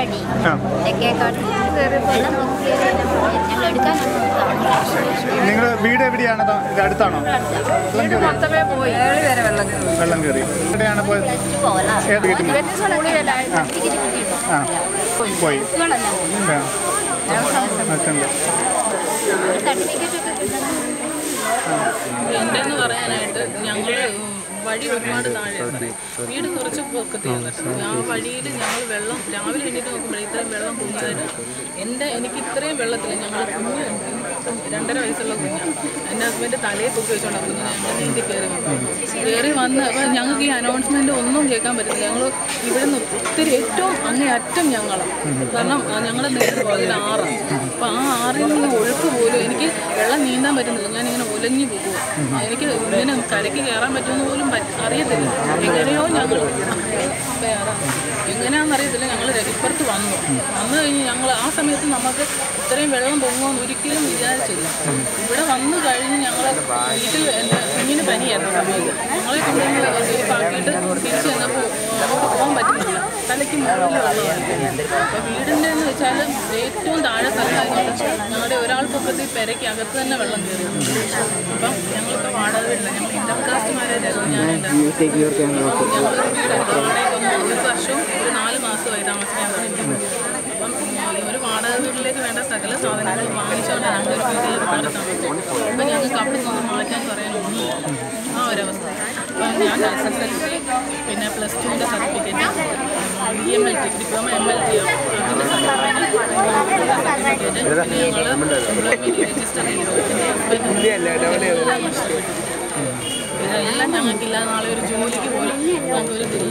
അടി ആ തെക്കേക്കാട് വെള്ളം പൊക്കിയത് ഞങ്ങൾ എടുക്കാനൊന്നും തവണ നിങ്ങൾ വീട് എവിടെയാണ് താ- ഇത് അടുത്താണോ വെള്ളം കയറി മൊത്തമേ പോയി ഏഴ് വരെ വെള്ളം കയറി വെള്ളം കയറി എവിടെയാണ് പോയത് പ്ലസ് ടു പോകലാ ഏത് കിട്ടും ഇവന്റെ സ്കൂളിലല്ല ഡിഗ്രി കിട്ടിയിട്ടുണ്ടോ ആ പോയി സ്കൂളല്ല ആ മറ്റുണ്ട് സർട്ടിഫിക്കറ്റ് ഒക്കെ കിട്ടണം എന്റെന്ന് പറയാനായിട്ട് ഞങ്ങൾ വഴി ഒരുപാട് താഴെയാണ് വീട് കുറച്ച് പൊക്കത്തിയാണ് ആ വഴിയിൽ ഞങ്ങൾ വെള്ളം രാവിലെ എണീറ്റ് നോക്കുമ്പോൾ ഇത്രയും വെള്ളം പൊങ്ങിയതായിട്ട് എൻ്റെ എനിക്ക് ഇത്രയും വെള്ളത്തിൽ ഞങ്ങൾ കുഞ്ഞ് രണ്ടര വയസ്സുള്ള കുഞ്ഞാണ് എൻ്റെ ഹസ്ബൻഡ് തലയെ പൊക്കി വെച്ചോണ്ടാണ് കുഞ്ഞിനെ ഞങ്ങൾ നീന്തി കയറി വന്നു കയറി വന്ന് അപ്പോൾ ഞങ്ങൾക്ക് ഈ അനൗൺസ്മെൻ്റ് ഒന്നും കേൾക്കാൻ പറ്റില്ല ഞങ്ങൾ ഇവിടുന്ന് ഒത്തിരി ഏറ്റവും അങ്ങേ അറ്റം ഞങ്ങളാണ് കാരണം ആ, ഞങ്ങളുടെ നേരെ പുറകിൽ ആറാണ് അപ്പോൾ ആ ആറിൽ നിന്ന് ഒഴുക്ക് പോലും എനിക്ക് വെള്ളം നീന്താൻ പറ്റുന്നില്ല ഞാനിങ്ങനെ ഒലഞ്ഞു പോകും എനിക്ക് ഇങ്ങനെ കരയ്ക്ക് കയറാൻ പറ്റുമെന്ന് പോലും പറ്റ- അറിയത്തില്ല എങ്ങനെയോ ഞങ്ങൾ എങ്ങനെയാണെന്ന് അറിയത്തില്ല ഞങ്ങൾ ഇപ്പുറത്ത് വന്നു വന്നു കഴിഞ്ഞ് ഞങ്ങൾ ആ സമയത്ത് നമുക്ക് ഇത്രയും വെള്ളം പൊങ്ങുമെന്ന് ഒരിക്കലും വിചാരിച്ചില്ല ഇവിടെ വന്നു കഴിഞ്ഞ് ഞങ്ങൾ വീട്ടിൽ എൻ്റെ കുഞ്ഞിന് പനിയായിരുന്നു സമയത്ത് ഞങ്ങളെ കൊണ്ടുവന്ന് സേഫാക്കിയിട്ട് തിരിച്ച് ചെന്നപ്പോൾ അങ്ങോട്ട് പോകാൻ പറ്റുന്നില്ല തലയ്ക്ക് മുകളിൽ വെള്ളമാണ് അപ്പോൾ വീടിൻ്റെ എന്ന് വെച്ചാൽ ഏറ്റവും താഴെ സ്ഥലമായതുകൊണ്ട് ഞങ്ങളുടെ ഒരാൾ പൊക്കത്തിൽ പെരയ്ക്ക് അകത്ത് തന്നെ വെള്ളം കയറി അപ്പം ഞങ്ങളിപ്പോൾ വാടക വീട്ടില്ല ഞങ്ങൾ ഇന്റർകാസ്റ്റ് മാരേജായിരുന്നു ഞാൻ എൻ്റെ ഞങ്ങളൊരു വീടെടുത്തു വാടകയ്ക്ക് ഒന്ന് ഒരു വർഷവും ഒരു നാല് മാസമായി താമസിക്കാൻ തുടങ്ങി അപ്പം ഈ ഒരു വാടക വീട്ടിലേക്ക് വേണ്ട സകല സാധനങ്ങൾ വാങ്ങിച്ചുകൊണ്ട് ഞങ്ങളൊരു വീട്ടിൽ മാറി താമസിച്ചു അപ്പം ഞങ്ങൾക്ക് അവിടെ നിന്ന് മാറ്റാൻ പറയാനൊന്നുമില്ല ആ ഒരവസ്ഥ അപ്പം ഞാൻ എസ് എസ് എൽ സി പിന്നെ പ്ലസ് ടുവിൻ്റെ certificate B M L T diploma M L T അതിൻ്റെ സർട്ടിഫിക്കറ്റ് പിന്നെ ഞങ്ങൾ രജിസ്റ്റർ ചെയ്തു പിന്നെ ഹസ്ബൻഡ് എല്ലാം നഷ്ടപ്പെട്ടു ഇതെല്ലാം ഞങ്ങൾക്കില്ല നാളെ ഒരു ജോലിക്ക് പോലും ഞങ്ങൾക്കൊരു ഇതില്ല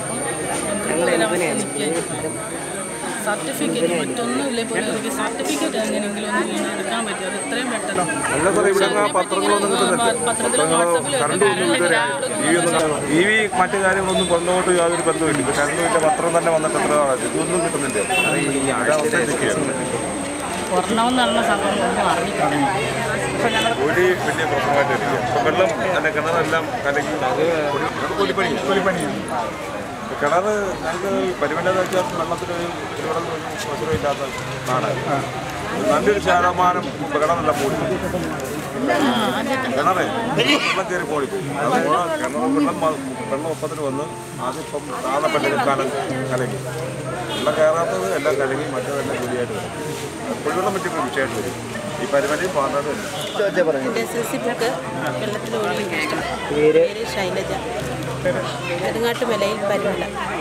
സർട്ടിഫിക്കറ്റ് മറ്റൊന്നുമില്ലേ പോലും എനിക്ക് സർട്ടിഫിക്കറ്റ് എങ്ങനെയെങ്കിലും ഒന്ന് വീണ് എടുക്കാൻ പറ്റും അത് എത്രയും പെട്ടെന്ന് അല്ല സാറേ ഇവിടെ അങ്ങ് പത്രങ്ങളൊന്നും കിട്ടുന്നില്ല പത്രത്തിലും വാട്സപ്പിലും ഒക്കെ ടി വി ഒന്നും ടി വി മറ്റു കാര്യങ്ങളൊന്നും കൊണ്ടുപോയിട്ട് യാതൊരു ബന്ധമില്ല ഇപ്പൊ കറണ്ട് ഇല്ല പത്രം തന്നെ വന്നിട്ട് എത്ര നാളായി ഇതൊന്നും കിട്ടുന്നില്ല അത് അവസ്ഥയിലേക്കാണ് ഒരെണ്ണമെന്ന് പറഞ്ഞ സംഭവം ഒന്നും അറിഞ്ഞിട്ടില്ല ഒരു വലിയ പ്രശ്നമായിട്ട് ഇരിക്കുക ഇപ്പൊ വെള്ളം അതിന്റെ കിണറെല്ലാം കലക്കി അത് കൂലിപ്പണി കൂലിപ്പണിയാണ് കിണർ ഞങ്ങൾക്ക് പരിമലെന്ന് വെച്ചാൽ വെള്ളത്തിന് ഒരു ഇവിടെ വസ്തുവില്ലാത്ത നാടാണ് നല്ലൊരു ശതമാനം കിണറെല്ലാം മൂടി കിണറേ വെള്ളം കയറി പോയി അത് കിണർ വെള്ളം വ- വെള്ളം ഒപ്പത്തിന് വന്ന് അതിപ്പം താഴെപ്പറ്റി കാലം കലങ്ങി വെള്ളം കയറാത്തത് എല്ലാം കലങ്ങി മറ്റേതെല്ലാം കൂലിയായിട്ട് വരും കുടിവെള്ളം പറ്റിയൊരു വിഷയമായിട്ട് വരും ഈ പരിപാടിയും പാടാതെ വരും എൻ്റെ എസ് എൽ സി ബുക്ക് വെള്ളത്തിൽ ഒഴുകി നഷ്ടം പേര് ശൈലജ നെടുങ്ങാട്ട് മലയിൽ പരിമല